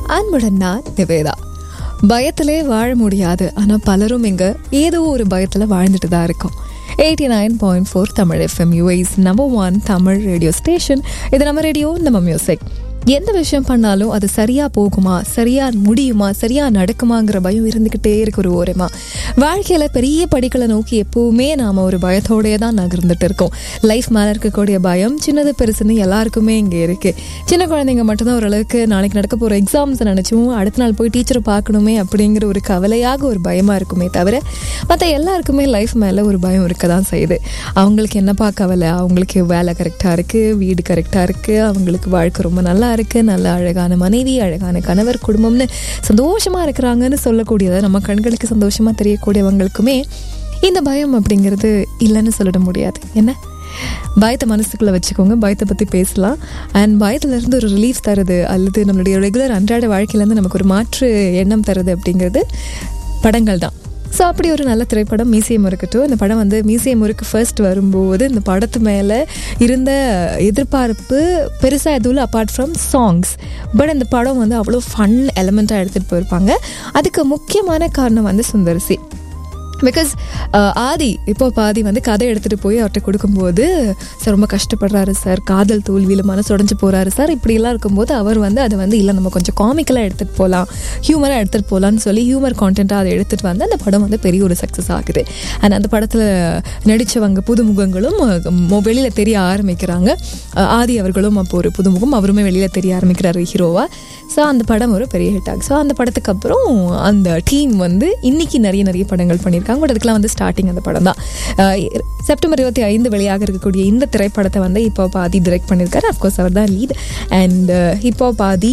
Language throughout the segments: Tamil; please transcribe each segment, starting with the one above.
அன்புடன் நான் நிவேதா பயத்திலே வாழ முடியாது ஆனால் பலரும் இங்கே ஏதோ ஒரு பயத்தில் வாழ்ந்துட்டு தான் இருக்கோம் eighty nine point four Tamil FM US number one Tamil radio station இது நம்ம ரேடியோ நம்ம மியூசிக் எந்த விஷயம் பண்ணாலும் அது சரியா போகுமா சரியா முடியுமா சரியா நடக்குமாங்கிற பயம் இருந்துக்கிட்டே இருக்கு ஒரு ஓரமா வாழ்க்கையில பெரிய படிகளை நோக்கி எப்பவுமே நாம ஒரு பயத்தோடயே தான் நகர்ந்துட்டு இருக்கோம் லைஃப் மேல இருக்கக்கூடிய பயம் சின்னது பெருசுன்னு எல்லாருக்குமே இங்க இருக்கு சின்ன குழந்தைங்க மட்டும்தான் ஓரளவுக்கு நாளைக்கு நடக்க போற எக்ஸாம்ஸ் நினைச்சும் அடுத்த நாள் போய் டீச்சரை பார்க்கணுமே அப்படிங்கிற ஒரு கவலையாக ஒரு பயமா இருக்குமே தவிர மற்ற எல்லாருக்குமே லைஃப் மேல ஒரு பயம் இருக்க தான் செய்யுது அவங்களுக்கு என்னப்பா கவலை அவங்களுக்கு வேலை கரெக்டா இருக்கு வீடு கரெக்டா இருக்கு அவங்களுக்கு வாழ்க்கை ரொம்ப நல்லா இருக்கு நல்ல அழகான மனைவி அழகான கணவர் குடும்பம்னு சந்தோஷமா இருக்கிறாங்கன்னு சொல்லக்கூடியதை நம்ம கண்களுக்கு சந்தோஷமா தெரியக்கூடியவங்களுக்குமே இந்த பயம் அப்படிங்கிறது இல்லைன்னு சொல்லிட முடியாது என்ன பயத்தை மனசுக்குள்ளே வச்சுக்கோங்க பயத்தை பற்றி பேசலாம் அண்ட் பயத்துலேருந்து ஒரு ரிலீஃப் தருது அல்லது நம்மளுடைய ரெகுலர் அன்றாட வாழ்க்கையிலேருந்து நமக்கு ஒரு மாற்று எண்ணம் தருது அப்படிங்கிறது படங்கள் தான் ஸோ அப்படி ஒரு நல்ல திரைப்படம் மியூசியம் இருக்கட்டும் இந்த படம் வந்து மியூசியம் முறுக்கு ஃபர்ஸ்ட் வரும்போது இந்த படத்து மேலே இருந்த எதிர்பார்ப்பு பெருசாக எதுவும் அப்பார்ட் ஃப்ரம் சாங்ஸ் பட் இந்த படம் வந்து அவ்வளோ ஃபன் எலமெண்ட்டாக எடுத்துகிட்டு போயிருப்பாங்க அதுக்கு முக்கியமான காரணம் வந்து சுந்தர்சி பிகாஸ் ஆதி இப்போ பாதி வந்து கதை எடுத்துகிட்டு போய் அவர்கிட்ட கொடுக்கும்போது சார் ரொம்ப கஷ்டப்படுறாரு சார் காதல் தோல்வியில் மனசு உடஞ்சு போகிறாரு சார் இப்படிலாம் இருக்கும்போது அவர் வந்து அதை வந்து இல்லை நம்ம கொஞ்சம் காமிக்கலாக எடுத்துகிட்டு போகலாம் ஹியூமராக எடுத்துகிட்டு போகலான்னு சொல்லி ஹியூமர் கான்டென்ட்டாக அதை எடுத்துகிட்டு வந்து அந்த படம் வந்து பெரிய ஒரு சக்ஸஸ் ஆகுது அண்ட் அந்த படத்தில் நடித்தவங்க புதுமுகங்களும் வெளியில் தெரிய ஆரம்பிக்கிறாங்க ஆதி அவர்களும் அப்போ ஒரு புதுமுகம் அவருமே வெளியில் தெரிய ஆரம்பிக்கிறாரு ஹீரோவாக ஸோ அந்த படம் ஒரு பெரிய ஹிட் ஆகும் ஸோ அந்த படத்துக்கு அப்புறம் அந்த டீம் வந்து இன்னைக்கு நிறைய நிறைய படங்கள் பண்ணியிருக்காங்க பட் அதுக்கெல்லாம் வந்து ஸ்டார்டிங் அந்த படம் தான் செப்டம்பர் இருபத்தி ஐந்து வெளியாக இருக்கக்கூடிய இந்த திரைப்படத்தை வந்து இப்போ பாதி டிரெக்ட் பண்ணியிருக்காரு அஃப்கோர்ஸ் அவர் தான் லீட் அண்ட் இப்போ பாதி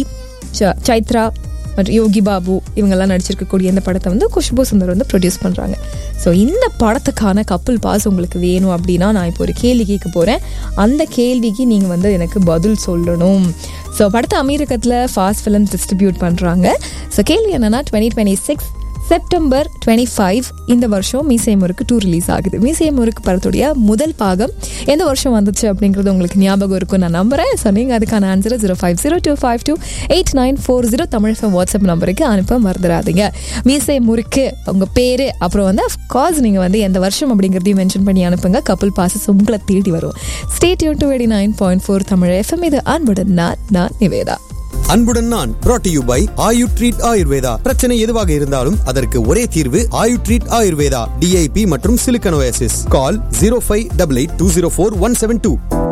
சைத்ரா மற்றும் யோகி பாபு இவங்கெல்லாம் நடிச்சிருக்கக்கூடிய இந்த படத்தை வந்து குஷ்பு சுந்தர் வந்து ப்ரொடியூஸ் பண்ணுறாங்க ஸோ இந்த படத்துக்கான கப்பல் பாஸ் உங்களுக்கு வேணும் அப்படின்னா நான் இப்போ ஒரு கேள்வி கேட்க போகிறேன் அந்த கேள்விக்கு நீங்கள் வந்து எனக்கு பதில் சொல்லணும் ஸோ படத்தை அமெரிக்கத்தில் ஃபாஸ்ட் ஃபிலிம் டிஸ்ட்ரிபியூட் பண்ணுறாங்க ஸோ கேள்வி என்னென்னா twenty twenty six September twenty five இந்த வருஷம் மீசை முறுக்கு டூ ரிலீஸ் ஆகுது மீசை முறுக்கு படத்துடைய முதல் பாகம் எந்த வருஷம் வந்துச்சு அப்படிங்கிறது உங்களுக்கு ஞாபகம் இருக்கும் நான் நம்புறேன் ஸோ நீங்கள் அதுக்கான answer zero five zero two five two eight nine four zero Tamil FM WhatsApp நம்பருக்கு அனுப்ப மறந்துடாதீங்க மீசை முறுக்கு உங்கள் பேர் அப்புறம் வந்து அஃப்கோர்ஸ் நீங்கள் வந்து எந்த வருஷம் அப்படிங்கிறதையும் மென்ஷன் பண்ணி அனுப்புங்க கப்பல் பாசஸ் உங்களை தேடி வரும் ஸ்டேட் யூ to eighty nine point four Tamil FM இது அன்புடன் நான் நான் நிவேதா அன்புடன் நான் brought to you by Ayu treat Ayurveda பிரச்சனை எதுவாக இருந்தாலும் அதற்கு ஒரே தீர்வு ஆயு ட்ரீட் ஆயுர்வேதா டிஐபி மற்றும் சிலிக்கனோசிஸ் call zero five double eight two zero four one seven two